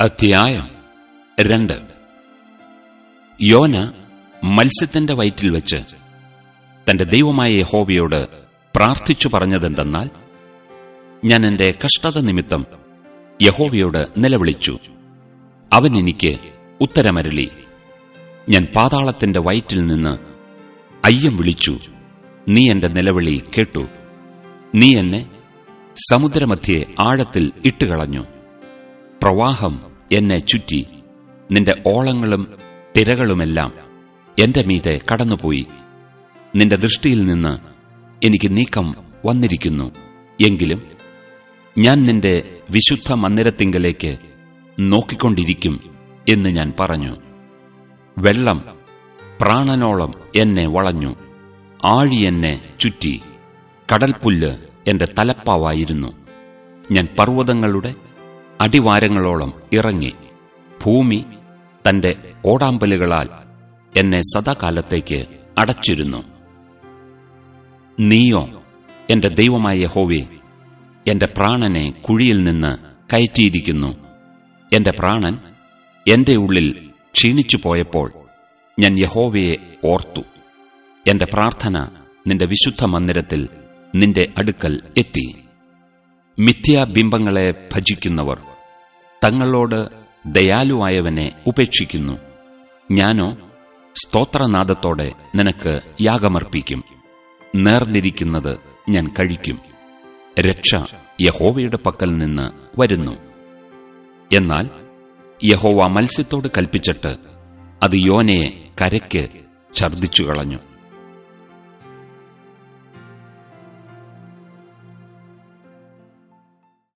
അധ്യായം രണ്ട് യോന മത്സ്യത്തിന്റെ വയറ്റിൽ വെച്ച് തന്റെ ദൈവമായ യഹോവയോട് പ്രാർത്ഥിച്ചു പറഞ്ഞതെന്തെന്നാൽ ഞാൻ എന്റെ കഷ്ടത നിമിത്തം യഹോവയോട് നിലവിളിച്ചു അവൻ എനിക്ക് ഉത്തരമരളി ഞാൻ പാതാളത്തിന്റെ വയറ്റിൽ നിന്ന് അയ്യം വിളിച്ചു നീ എന്റെ നിലവിളി കേട്ടു നീ എന്നെ സമുദ്രമധ്യേ ആഴത്തിൽ ഇട്ടുകളഞ്ഞു പ്രവാഹം എന്നെ ചുറ്റി നിന്റെ ഓളങ്ങളും തിരകളുമെല്ലാം എന്റെ മീതെ കടന്നുപോയി നിന്റെ ദൃഷ്ടിയിൽ നിന്ന് എനിക്ക് നീക്കം വന്നിരിക്കുന്നു എങ്കിലും ഞാൻ നിന്റെ വിശുദ്ധ മന്ദിരത്തിങ്കലേക്ക് നോക്കിക്കൊണ്ടിരിക്കും എന്ന് ഞാൻ പറഞ്ഞു വെള്ളം പ്രാണനോളം എന്നെ വളഞ്ഞു ആഴി എന്നെ ചുറ്റി കടൽപ്പുല്ല് എന്റെ തലപ്പാവായിരുന്നു ഞാൻ പർവ്വതങ്ങളുടെ അടിവാരങ്ങളോളം ഇറങ്ങി ഭൂമി തന്റെ ഓടാമ്പലുകളാൽ എന്നെ സദാകാലത്തേക്ക് അടച്ചിരുന്നു നീയോ എന്റെ ദൈവമായ യഹോവേ എന്റെ പ്രാണനെ കുഴിയിൽ നിന്ന് കയറ്റിയിരിക്കുന്നു എന്റെ പ്രാണൻ എന്റെ ഉള്ളിൽ ക്ഷീണിച്ചു പോയപ്പോൾ ഞാൻ യഹോവയെ ഓർത്തു എന്റെ പ്രാർത്ഥന നിന്റെ വിശുദ്ധ മന്ദിരത്തിൽ നിന്റെ അടുക്കൽ എത്തി മിഥ്യാബിംബങ്ങളെ ഭജിക്കുന്നവർ തങ്ങളോട് ദയാലുവായവനെ ഉപേക്ഷിക്കുന്നു ഞാനോ സ്തോത്രനാദത്തോടെ നിനക്ക് യാഗമർപ്പിക്കും നേർന്നിരിക്കുന്നത് ഞാൻ കഴിക്കും രക്ഷ യഹോവയുടെ പക്കൽ നിന്ന് വരുന്നു എന്നാൽ യഹോവ മത്സ്യത്തോട് കൽപ്പിച്ചിട്ട് അത് യോനയെ കരയ്ക്ക് ഛർദിച്ചു കളഞ്ഞു